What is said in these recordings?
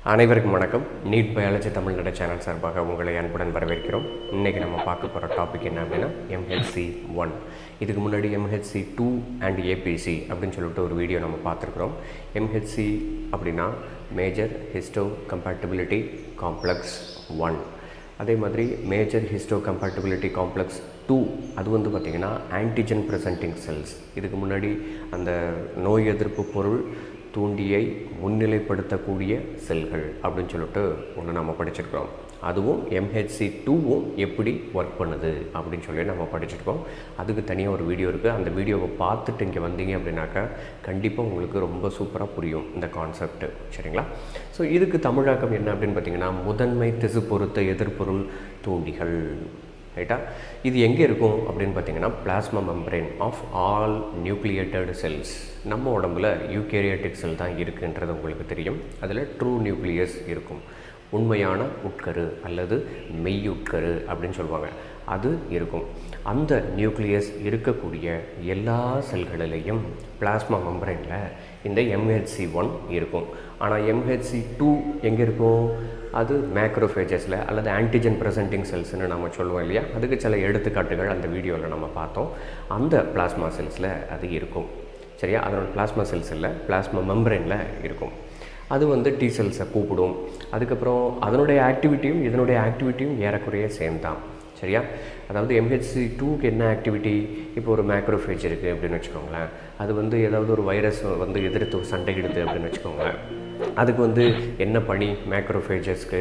அனைவருக்கும் வணக்கம் NEET biology Tamil Nadu channel சார்பாக உங்களை அன்புடன் வரவேற்கிறோம் இன்றைக்கி நம்ம பார்க்க போகிற டாபிக் என்ன அப்படின்னா எம்ஹெச்சி ஒன் இதுக்கு முன்னாடி எம்ஹெச்சி டூ அண்ட் ஏபிசி அப்படின்னு சொல்லிட்டு ஒரு வீடியோ நம்ம பார்த்துருக்குறோம் எம்ஹெச்சி அப்படின்னா major histocompatibility complex one அதே மாதிரி major histocompatibility complex two அது வந்து பார்த்திங்கன்னா ஆன்டிஜன் ப்ரெசன்டிங் செல்ஸ் இதுக்கு முன்னாடி அந்த நோய் எதிர்ப்பு பொருள் தூண்டியை முன்னிலைப்படுத்தக்கூடிய செல்கள் அப்படின்னு சொல்லிட்டு ஒன்று நம்ம படிச்சிருக்கிறோம் அதுவும் எம்ஹெச்சி டூவும் எப்படி ஒர்க் பண்ணுது அப்படின்னு சொல்லி நம்ம படிச்சிருக்கோம் அதுக்கு தனியாக ஒரு வீடியோ இருக்குது அந்த வீடியோவை பார்த்துட்டு இங்கே வந்தீங்க அப்படின்னாக்கா கண்டிப்பாக உங்களுக்கு ரொம்ப சூப்பராக புரியும் இந்த கான்செப்ட் சரிங்களா ஸோ இதுக்கு தமிழாக்கம் என்ன அப்படின்னு பார்த்தீங்கன்னா முதன்மை திசு பொருத்த எதிர்பொருள் தூண்டிகள் ரைட்டா இது எங்கே இருக்கும் அப்படின்னு பார்த்தீங்கன்னா plasma membrane of all nucleated cells நம்ம உடம்புல யூகேரியாட்டிக் செல் தான் இருக்குன்றது உங்களுக்கு தெரியும் அதில் ட்ரூ நியூக்ளியஸ் இருக்கும் உண்மையான உட்கரு அல்லது மெய்யுட்கரு அப்படின்னு சொல்லுவாங்க அது இருக்கும் அந்த நியூக்ளியஸ் இருக்கக்கூடிய எல்லா செல்களிலையும் பிளாஸ்மா மெம்பரேனில் இந்த எம்ஹெச்சி ஒன் இருக்கும் ஆனால் எம்ஹெச்சி டூ எங்கே இருக்கும் அது மேக்ரோஃபேஜஸில் அல்லது ஆன்டிஜன் ப்ரெசென்டிங் செல்ஸ்னு நம்ம சொல்லுவோம் இல்லையா அதுக்கு சில எடுத்துக்காட்டுகள் அந்த வீடியோவில் நம்ம பார்த்தோம் அந்த பிளாஸ்மா செல்ஸில் அது இருக்கும் சரியா அதனோட பிளாஸ்மா செல்ஸ் இல்லை பிளாஸ்மா மெம்பரேனில் இருக்கும் அது வந்து டி செல்ஸை கூப்பிடும் அதுக்கப்புறம் அதனுடைய ஆக்டிவிட்டியும் இதனுடைய ஆக்டிவிட்டியும் ஏறக்குறைய சேம் தான் சரியா அதாவது எம்ஹெச்சி டூக்கு என்ன ஆக்டிவிட்டி இப்போ ஒரு மேக்ரோஃபேஜ் இருக்குது அப்படின்னு வச்சுக்கோங்களேன் அது வந்து ஏதாவது ஒரு வைரஸ் வந்து எதிர்த்து சண்டையிடுது அப்படின்னு வச்சுக்கோங்களேன் அதுக்கு வந்து என்ன பணி மேக்ரோஃபேஜஸ்க்கு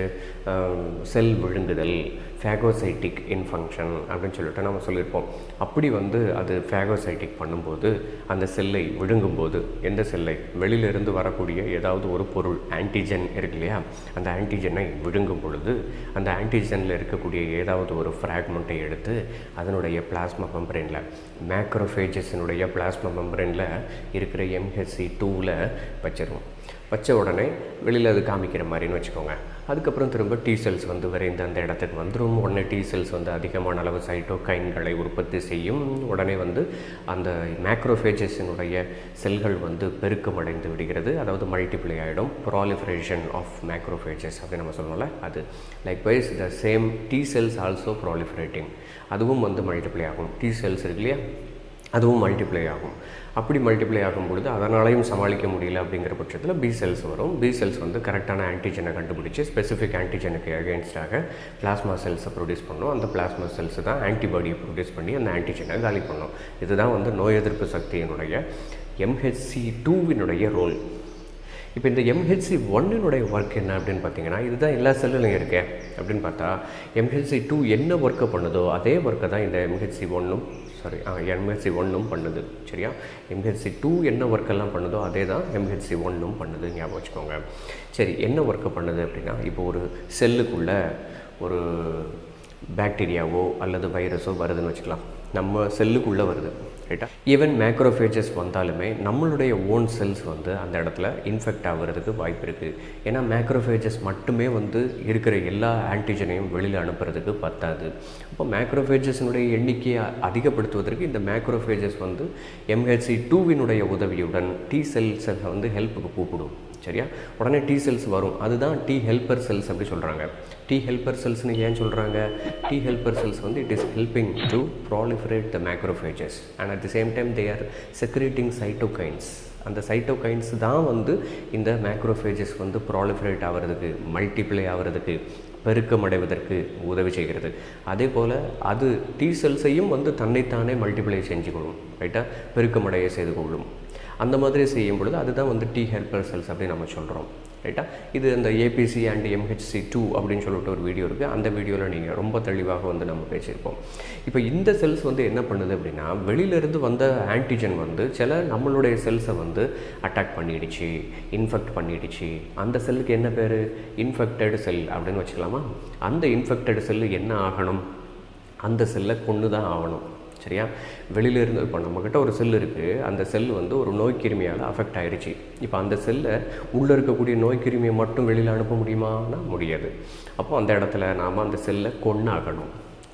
செல் விழுங்குதல் ஃபேகோசைட்டிக் இன்ஃபங்க்ஷன் அப்படின்னு சொல்லிட்டு நம்ம சொல்லியிருப்போம் அப்படி வந்து அது ஃபேகோசைட்டிக் பண்ணும்போது அந்த செல்லை விழுங்கும்போது எந்த செல்லை வெளியிலிருந்து வரக்கூடிய ஏதாவது ஒரு பொருள் ஆன்டிஜன் இருக்கு இல்லையா அந்த ஆன்டிஜனை விழுங்கும் பொழுது அந்த ஆன்டிஜனில் இருக்கக்கூடிய ஏதாவது ஒரு ஃப்ராக்மெண்ட்டை எடுத்து அதனுடைய பிளாஸ்மா மெம்பரேனில் மேக்ரோஃபேஜஸினுடைய பிளாஸ்மா மெம்பரேனில் இருக்கிற எம்ஹெச்சி டூவில் வச்சிருவோம் வச்ச உடனே வெளியில் அது காமிக்கிற மாதிரின்னு வச்சுக்கோங்க அதுக்கப்புறம் திரும்ப டி செல்ஸ் வந்து விரைந்து அந்த இடத்துக்கு வந்துடும் உடனே டி செல்ஸ் வந்து அதிகமான அளவு சைட்டோகைன்களை உற்பத்தி செய்யும் உடனே வந்து அந்த மேக்ரோஃபேஜஸினுடைய செல்கள் வந்து பெருக்கமடைந்து விடுகிறது அதாவது மல்டிப்ளை ஆகிடும் ப்ராலிஃபரேஷன் ஆஃப் மேக்ரோஃபேஜஸ் அப்படின்னு நம்ம சொல்லணும்ல அது likewise the same T cells also proliferating அதுவும் வந்து மல்டிப்ளை ஆகும் டி செல்ஸ் இருக்கு இல்லையா அதுவும் மல்டிப்ளை ஆகும் அப்படி மல்டிப்ளை ஆகும் பொழுது அதனாலையும் சமாளிக்க முடியல அப்படிங்கிற பட்சத்தில் பி செல்ஸ் வரும் பி செல்ஸ் வந்து கரெக்டான ஆன்டிஜனை கண்டுபிடிச்சி ஸ்பெசிஃபிக் ஆன்டிஜனுக்கு அகேன்ஸ்டாக பிளாஸ்மா செல்ஸை ப்ரொடியூஸ் பண்ணும் அந்த பிளாஸ்மா செல்ஸ் தான் ஆன்டிபாடியை ப்ரொடியூஸ் பண்ணி அந்த ஆன்டிஜனை காலி பண்ணும் இதுதான் வந்து நோய் எதிர்ப்பு சக்தியினுடைய எம்ஹெச்சி டூவினுடைய ரோல் இப்போ இந்த எம்ஹெச்சி ஒன்னுடைய ஒர்க் என்ன அப்படின்னு பார்த்தீங்கன்னா இதுதான் எல்லா செல்லுலையும் இருக்கே அப்படின்னு பார்த்தா எம்ஹெச்சி டூ என்ன ஒர்க்கை பண்ணுதோ அதே ஒர்க்கை தான் இந்த எம்ஹெச்சி ஒன்றும் சாரி எம்ஹெச்சி ஒன்றும் பண்ணுது சரியா எம்ஹெச்சி டூ என்ன ஒர்க்கெல்லாம் பண்ணுதோ அதே தான் எம்ஹெச்சி ஒன்றும் பண்ணுது ஞாபகம் வச்சுக்கோங்க சரி என்ன ஒர்க்கை பண்ணுது அப்படின்னா இப்போ ஒரு செல்லுக்குள்ளே ஒரு பாக்டீரியாவோ அல்லது வைரஸோ வருதுன்னு வச்சுக்கலாம் நம்ம செல்லுக்குள்ளே வருது ரைட்டா ஈவன் மேக்ரோஃபேஜஸ் வந்தாலுமே நம்மளுடைய ஓன் செல்ஸ் வந்து அந்த இடத்துல இன்ஃபெக்ட் ஆகிறதுக்கு வாய்ப்பு இருக்குது ஏன்னா மேக்ரோஃபேஜஸ் மட்டுமே வந்து இருக்கிற எல்லா ஆன்டிஜனையும் வெளியில் அனுப்புறதுக்கு பத்தாது அப்போ மேக்ரோஃபேஜஸினுடைய எண்ணிக்கையை அதிகப்படுத்துவதற்கு இந்த மேக்ரோஃபேஜஸ் வந்து எம்ஹெச்சி டூவினுடைய உதவியுடன் டி செல்ஸை வந்து ஹெல்ப்புக்கு கூப்பிடும் சரியா உடனே டி செல்ஸ் வரும் அதுதான் டி ஹெல்ப்பர் செல்ஸ் அப்படி சொல்கிறாங்க டி ஹெல்ப்பர் செல்ஸ்னு ஏன் சொல்கிறாங்க டி ஹெல்ப்பர் செல்ஸ் வந்து it is helping to proliferate the macrophages and at the same time they are secreting cytokines அந்த சைட்டோகைன்ஸ் தான் வந்து இந்த மேக்ரோஃபேஜஸ் வந்து ப்ராலிஃபரேட் ஆகிறதுக்கு மல்டிப்ளை ஆகிறதுக்கு பெருக்கமடைவதற்கு உதவி செய்கிறது அதே போல் அது டி செல்ஸையும் வந்து தன்னைத்தானே மல்டிப்ளை செஞ்சு கொள்ளும் ரைட்டாக பெருக்கமடைய செய்து கொள்ளும் அந்த மாதிரி செய்யும் பொழுது அதுதான் வந்து டி ஹெல்ப்பர் செல்ஸ் அப்படின்னு நம்ம சொல்கிறோம் ரைட்டா இது அந்த ஏபிசி அண்ட் எம்ஹெச்சி டூ அப்படின்னு சொல்லிட்டு ஒரு வீடியோ இருக்குது அந்த வீடியோவில் நீங்கள் ரொம்ப தெளிவாக வந்து நம்ம பேசியிருப்போம் இப்போ இந்த செல்ஸ் வந்து என்ன பண்ணுது அப்படின்னா வெளியிலேருந்து வந்த ஆன்டிஜன் வந்து சில நம்மளுடைய செல்ஸை வந்து அட்டாக் பண்ணிடுச்சு இன்ஃபெக்ட் பண்ணிடுச்சு அந்த செல்லுக்கு என்ன பேர் இன்ஃபெக்டட் செல் அப்படின்னு வச்சுக்கலாமா அந்த இன்ஃபெக்டட் செல்லு என்ன ஆகணும் அந்த செல்லை கொண்டு தான் ஆகணும் சரியா வெளியிலேருந்து இப்போ நம்மக்கிட்ட ஒரு செல் இருக்குது அந்த செல் வந்து ஒரு நோய் கிருமியால் அஃபெக்ட் ஆயிடுச்சு இப்போ அந்த செல்லை உள்ளே இருக்கக்கூடிய நோய் கிருமியை மட்டும் வெளியில் அனுப்ப முடியுமானா முடியாது அப்போ அந்த இடத்துல நாம் அந்த செல்லை கொண்டாகணும்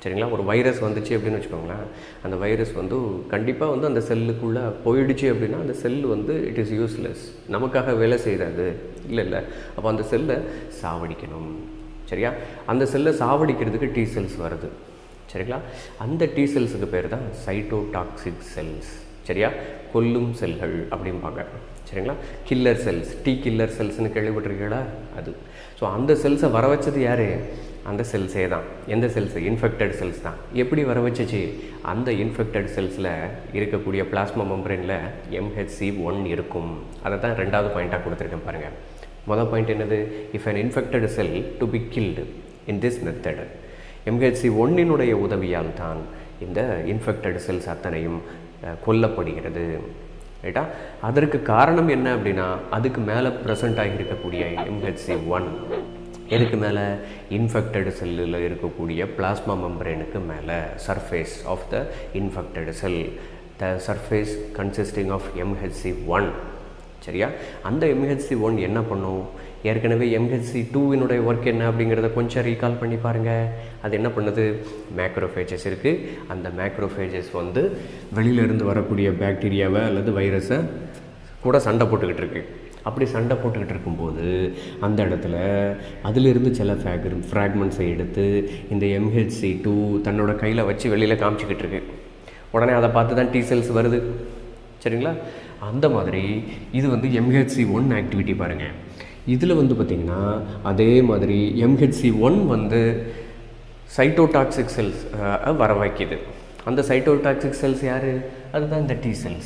சரிங்களா ஒரு வைரஸ் வந்துச்சு அப்படின்னு வச்சுக்கோங்களேன் அந்த வைரஸ் வந்து கண்டிப்பாக வந்து அந்த செல்லுக்குள்ளே போயிடுச்சு அப்படின்னா அந்த செல் வந்து இட் இஸ் யூஸ்லெஸ் நமக்காக வேலை செய்யாது இல்லை இல்லை அப்போ அந்த செல்லை சாவடிக்கணும் சரியா அந்த செல்லை சாவடிக்கிறதுக்கு டி செல்ஸ் வருது சரிங்களா அந்த டி செல்ஸுக்கு பேர் தான் சைட்டோடாக்சிக் செல்ஸ் சரியா கொல்லும் செல்கள் அப்படிம்பாங்க சரிங்களா கில்லர் செல்ஸ் டி கில்லர் செல்ஸ்னு கேள்விப்பட்டிருக்கீங்களா அது ஸோ அந்த செல்ஸை வர வச்சது யார் அந்த செல்ஸே தான் எந்த செல்ஸ் இன்ஃபெக்டட் செல்ஸ் தான் எப்படி வர வச்சுச்சு அந்த இன்ஃபெக்டட் செல்ஸில் இருக்கக்கூடிய பிளாஸ்மா மெம்பரேனில் எம்ஹெச்சி ஒன் இருக்கும் அதை தான் ரெண்டாவது பாயிண்ட்டாக கொடுத்துருக்கேன் பாருங்கள் மொதல் பாயிண்ட் என்னது if an infected cell to be killed in this method MHC ஒன்னினுடைய உதவியால் தான் இந்த இன்ஃபெக்டட் செல்ஸ் அத்தனையும் அஹ், கொல்லப்படுகிறது ரைட்டா அதற்கு காரணம் என்ன அப்படின்னா அதுக்கு மேலே ப்ரெசண்ட் ஆகியிருக்கக்கூடிய எம்ஹெச்சி ஒன் எதுக்கு மேலே இன்ஃபெக்டட் செல்லில் இருக்கக்கூடிய பிளாஸ்மா மெம்பரேனுக்கு மேலே surface of the infected cell the surface consisting of MHC one சரியா அந்த எம்ஹெச்சி ஒன் என்ன பண்ணும் ஏற்கனவே எம்ஹெச்சி டூவினுடைய ஒர்க் என்ன அப்படிங்கிறத கொஞ்சம் ரீகால் பண்ணி பாருங்கள் அது என்ன பண்ணுது மேக்ரோஃபேஜஸ் இருக்குது அந்த மேக்ரோஃபேஜஸ் வந்து வெளியிலேருந்து வரக்கூடிய பாக்டீரியாவை அல்லது வைரஸை கூட சண்டை போட்டுக்கிட்டு இருக்கு அப்படி சண்டை போட்டுக்கிட்டு இருக்கும்போது அந்த இடத்துல அதிலிருந்து சில ஃபேக்ர் ஃப்ராக்மெண்ட்ஸை எடுத்து இந்த எம்ஹெச்சி டூ தன்னோட கையில் வச்சு வெளியில் காமிச்சிக்கிட்டு இருக்கு உடனே அதை பார்த்து தான் டி செல்ஸ் வருது சரிங்களா அந்த மாதிரி இது வந்து எம்ஹெச்சி ஒன் ஆக்டிவிட்டி பாருங்கள் இதில் வந்து பார்த்திங்கன்னா அதே மாதிரி எம்ஹெச்சி ஒன் வந்து சைட்டோடாக்சிக் செல்ஸ் வர வைக்குது அந்த சைட்டோடாக்சிக் செல்ஸ் யார் அதுதான் இந்த டி செல்ஸ்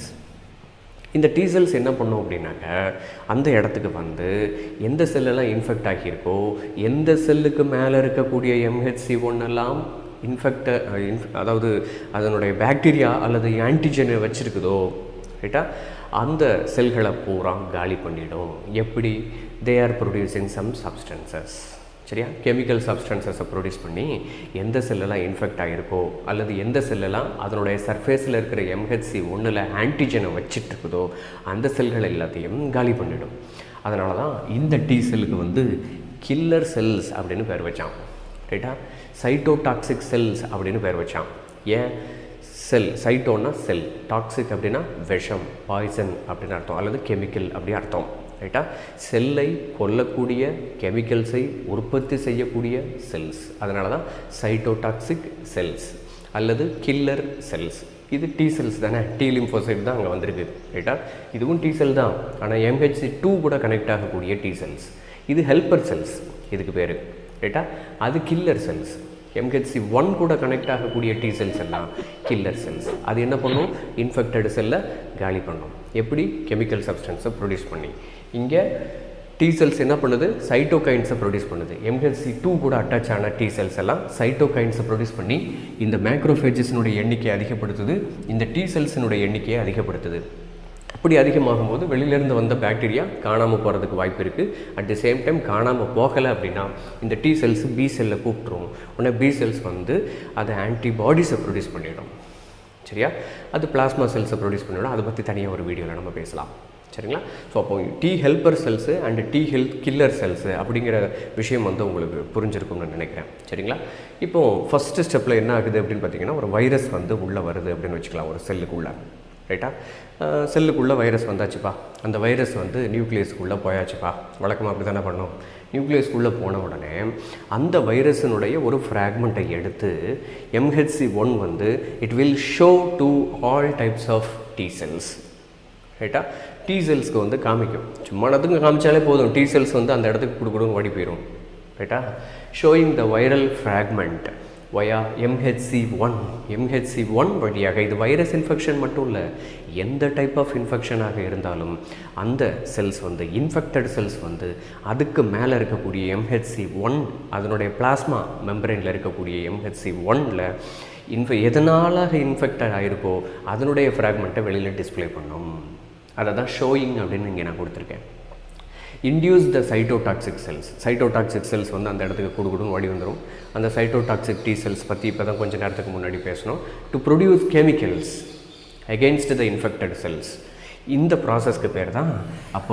இந்த டி செல்ஸ் என்ன பண்ணும் அப்படின்னாக்க அந்த இடத்துக்கு வந்து எந்த செல்லெல்லாம் இன்ஃபெக்ட் ஆகியிருக்கோ எந்த செல்லுக்கு மேலே இருக்கக்கூடிய எம்ஹெச்சி ஒன்னெல்லாம் இன்ஃபெக்ட அதாவது அதனுடைய பாக்டீரியா அல்லது ஆன்டிஜனை வச்சுருக்குதோ ரைட்டா அந்த செல்களை பூரா காலி பண்ணிடும் எப்படி they are producing some substances சரியா கெமிக்கல் சப்ஸ்டன்சஸை ப்ரொடியூஸ் பண்ணி எந்த செல்லெல்லாம் இன்ஃபெக்ட் ஆகிருக்கோ அல்லது எந்த செல்லெல்லாம் அதனுடைய சர்ஃபேஸில் இருக்கிற எம்ஹெச்சி ஒன்றில் ஆன்டிஜனை வச்சிட்டு இருக்குதோ அந்த செல்கள் எல்லாத்தையும் காலி பண்ணிடும் அதனால தான் இந்த டி செல்லுக்கு வந்து கில்லர் செல்ஸ் அப்படின்னு பேர் வச்சான் ரைட்டா சைட்டோடாக்சிக் செல்ஸ் அப்படின்னு பேர் வச்சான் ஏன் செல் சைட்டோன்னா செல் டாக்ஸிக் அப்படின்னா விஷம் பாய்சன் அப்படின்னு அர்த்தம் அல்லது கெமிக்கல் அப்படி அர்த்தம் ரைட்டா செல்லை கொல்லக்கூடிய கெமிக்கல்ஸை உற்பத்தி செய்யக்கூடிய செல்ஸ் அதனால தான் சைட்டோடாக்சிக் செல்ஸ் அல்லது கில்லர் செல்ஸ் இது டி செல்ஸ் தானே டி லிம்போசைட் தான் அங்கே வந்திருக்கு ரைட்டா இதுவும் டி செல் தான் ஆனால் எம்ஹெச்சி டூ கூட கனெக்ட் ஆகக்கூடிய டி செல்ஸ் இது ஹெல்ப்பர் செல்ஸ் இதுக்கு பேர் ரைட்டா அது கில்லர் செல்ஸ் எம்ஹெச்சி ஒன் கூட கனெக்ட் ஆகக்கூடிய டி செல்ஸ் எல்லாம் கில்லர் செல்ஸ் அது என்ன பண்ணும் இன்ஃபெக்டட் செல்லை காலி பண்ணும் எப்படி கெமிக்கல் சப்ஸ்டன்ஸை ப்ரொடியூஸ் பண்ணி இங்கே டி செல்ஸ் என்ன பண்ணுது சைட்டோகைன்ஸை ப்ரொடியூஸ் பண்ணுது எம்ஹெச்சி டூ கூட அட்டாச் ஆன டி செல்ஸ் எல்லாம் சைட்டோகைன்ஸை ப்ரொடியூஸ் பண்ணி இந்த மேக்ரோஃபேஜஸினுடைய எண்ணிக்கையை அதிகப்படுத்துது இந்த டி செல்ஸினுடைய எண்ணிக்கையை அதிகப்படுத்துது அப்படி அதிகமாகும் போது வெளியிலேருந்து வந்த பாக்டீரியா காணாமல் போகிறதுக்கு வாய்ப்பு இருக்குது அட் தி சேம் டைம் காணாமல் போகலை அப்படின்னா இந்த டி செல்ஸ் பி செல்லை கூப்பிட்ரும் உடனே பி செல்ஸ் வந்து அதை ஆன்டிபாடிஸை ப்ரொடியூஸ் பண்ணிடும் சரியா அது பிளாஸ்மா செல்ஸை ப்ரொடியூஸ் பண்ணிவிடும் அதை பற்றி தனியாக ஒரு வீடியோவில் நம்ம பேசலாம் சரிங்களா ஸோ அப்போ T helper cells and T health killer cells அப்படிங்கிற விஷயம் வந்து உங்களுக்கு புரிஞ்சிருக்கும்னு நினைக்கிறேன் சரிங்களா இப்போது ஃபஸ்ட்டு ஸ்டெப்பில் என்ன ஆகுது அப்படின்னு பார்த்தீங்கன்னா ஒரு வைரஸ் வந்து உள்ளே வருது அப்படின்னு வச்சுக்கலாம் ஒரு செல்லுக்குள்ளே ரைட்டா செல்லுக்குள்ளே வைரஸ் வந்தாச்சுப்பா அந்த வைரஸ் வந்து நியூக்ளியஸ்க்குள்ளே போயாச்சுப்பா வழக்கமாக அப்படி தானே பண்ணோம் நியூக்ளியஸ்க்குள்ளே போன உடனே அந்த வைரஸினுடைய ஒரு ஃப்ராக்மெண்ட்டை எடுத்து எம்ஹெச்சி ஒன் வந்து it will show to all types of T cells ரைட்டா டி செல்ஸ்க்கு வந்து காமிக்கும் சும்மா இடத்துக்கு காமிச்சாலே போதும் டி செல்ஸ் வந்து அந்த இடத்துக்கு கொடுக்கணும் ஓடி போயிடும் ரைட்டா showing the viral fragment via MHC one MHC one வழியாக இது வைரஸ் இன்ஃபெக்ஷன் மட்டும் இல்லை எந்த டைப் ஆஃப் இன்ஃபெக்ஷனாக இருந்தாலும் அந்த செல்ஸ் வந்து இன்ஃபெக்டட் செல்ஸ் வந்து அதுக்கு மேலே இருக்கக்கூடிய எம்ஹெச்சி ஒன் அதனுடைய பிளாஸ்மா மெம்பரேனில் இருக்கக்கூடிய எம்ஹெச்சி ஒன்னில் இன்ஃபெ எதனாலாக இன்ஃபெக்டட் ஆகிருக்கோ அதனுடைய ஃப்ராக்மெண்ட்டை வெளியில் டிஸ்ப்ளே பண்ணும் அதை தான் ஷோயிங் அப்படின்னு இங்கே நான் கொடுத்துருக்கேன் induce the cytotoxic cells cytotoxic cells வந்து அந்த இடத்துக்கு கொடுக்கணும் ஓடி வந்துடும் அந்த சைட்டோடாக்சிக் டி செல்ஸ் பற்றி இப்போ தான் கொஞ்சம் நேரத்துக்கு முன்னாடி பேசணும் to produce chemicals against the infected cells இந்த ப்ராசஸ்க்கு பேர் தான்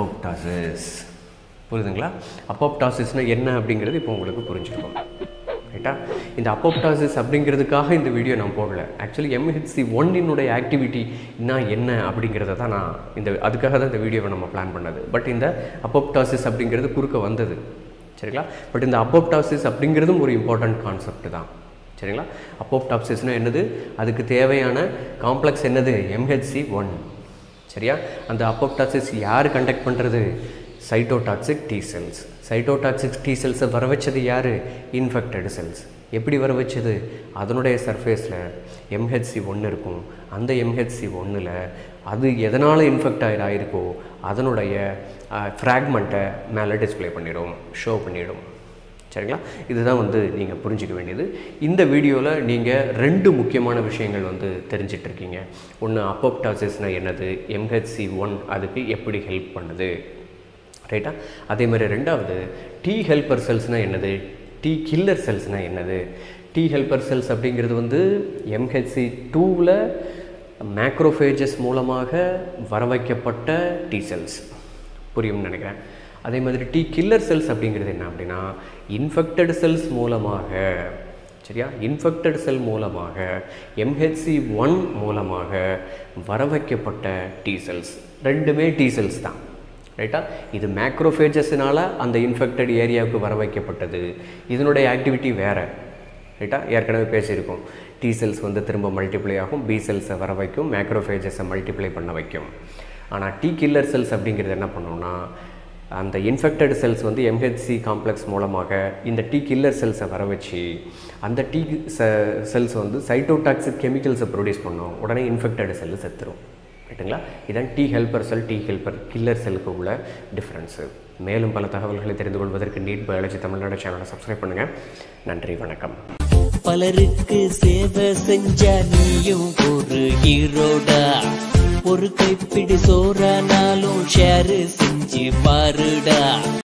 அப்போப்டாசிஸ் புரியுதுங்களா அப்போப்டாசிஸ்னால் என்ன அப்படிங்கிறது இப்போ உங்களுக்கு புரிஞ்சிருக்கும் ரைட்டா இந்த அப்போப்டாசிஸ் அப்படிங்கிறதுக்காக இந்த வீடியோ நான் போடல ஆக்சுவலி எம்ஹெச்சி ஒன்னினுடைய ஆக்டிவிட்டி என்ன அப்படிங்கிறத தான் நான் இந்த அதுக்காக தான் இந்த வீடியோவை நம்ம பிளான் பண்ணது பட் இந்த அப்போப்டாசிஸ் அப்படிங்கிறது குறுக்க வந்தது சரிங்களா பட் இந்த அப்போப்டாசிஸ் அப்படிங்கிறதும் ஒரு இம்பார்ட்டண்ட் கான்செப்ட் தான் சரிங்களா அப்போப்டாப்சிஸ்னால் என்னது அதுக்கு தேவையான காம்ப்ளெக்ஸ் என்னது எம்ஹெச்சி ஒன் சரியா அந்த அப்போப்டாசிஸ் யார் கண்டக்ட் பண்ணுறது cytotoxic T cells cytotoxic T செல்ஸை வர வச்சது யார் இன்ஃபெக்டட் செல்ஸ் எப்படி வர வச்சது அதனுடைய சர்ஃபேஸில் எம்ஹெச்சி ஒன்று இருக்கும் அந்த எம்ஹெச்சி ஒன்றில் அது எதனால் இன்ஃபெக்ட் ஆகி ஆயிருக்கோ அதனுடைய ஃப்ராக்மெண்ட்டை மேலே டிஸ்ப்ளே பண்ணிடும் ஷோ பண்ணிடும் சரிங்களா இதுதான் வந்து நீங்கள் புரிஞ்சிக்க வேண்டியது இந்த வீடியோவில் நீங்கள் ரெண்டு முக்கியமான விஷயங்கள் வந்து தெரிஞ்சிட்ருக்கீங்க ஒன்று அப்போப்டாசிஸ்னால் என்னது எம்ஹெச்சி ஒன் அதுக்கு எப்படி ஹெல்ப் பண்ணுது ரைட்டா அதே மாதிரி ரெண்டாவது டி ஹெல்பர் செல்ஸ்னால் என்னது டி கில்லர் செல்ஸ்னால் என்னது டி ஹெல்பர் செல்ஸ் அப்படிங்கிறது வந்து எம்ஹெச்சி டூவில் மேக்ரோஃபேஜஸ் மூலமாக வர வைக்கப்பட்ட டி செல்ஸ் புரியும்னு நினைக்கிறேன் அதே மாதிரி டி கில்லர் செல்ஸ் அப்படிங்கிறது என்ன அப்படின்னா இன்ஃபெக்டட் செல்ஸ் மூலமாக சரியா இன்ஃபெக்டட் செல் மூலமாக எம்ஹெச்சி ஒன் மூலமாக வர வைக்கப்பட்ட டி செல்ஸ் ரெண்டுமே டி செல்ஸ் தான் ரைட்டா இது மேக்ரோஃபேஜஸ்னால அந்த இன்ஃபெக்டட் ஏரியாவுக்கு வர வைக்கப்பட்டது இதனுடைய ஆக்டிவிட்டி வேறு ரைட்டா ஏற்கனவே பேசியிருக்கோம் டி செல்ஸ் வந்து திரும்ப மல்டிப்ளை ஆகும் பி செல்ஸை வர வைக்கும் மேக்ரோஃபேஜஸை மல்டிப்ளை பண்ண வைக்கும் ஆனால் டி கில்லர் செல்ஸ் அப்படிங்கிறது என்ன பண்ணோம்னா அந்த இன்ஃபெக்டட் செல்ஸ் வந்து எம்ஹெச்சி காம்ப்ளெக்ஸ் மூலமாக இந்த டி கில்லர் செல்ஸை வர வச்சு அந்த டி செல்ஸ் வந்து சைட்டோடாக்சிக் கெமிக்கல்ஸை ப்ரொடியூஸ் பண்ணோம் உடனே இன்ஃபெக்டட் செல்லு செத்துரும் ரைட்டுங்களா இதான் T helper cell T helper killer செல்லுக்கு உள்ள டிஃப்ரென்ஸு மேலும் பல தகவல்களை தெரிந்து கொள்வதற்கு நீட் பயாலஜி தமிழ்நாடு சேனலை சப்ஸ்கிரைப் பண்ணுங்கள் நன்றி வணக்கம் பலருக்கு சேவை செஞ்ச நீயும் ஒரு ஹீரோடா ஒரு கைப்பிடி சோறானாலும் ஷேர் செஞ்சு பாருடா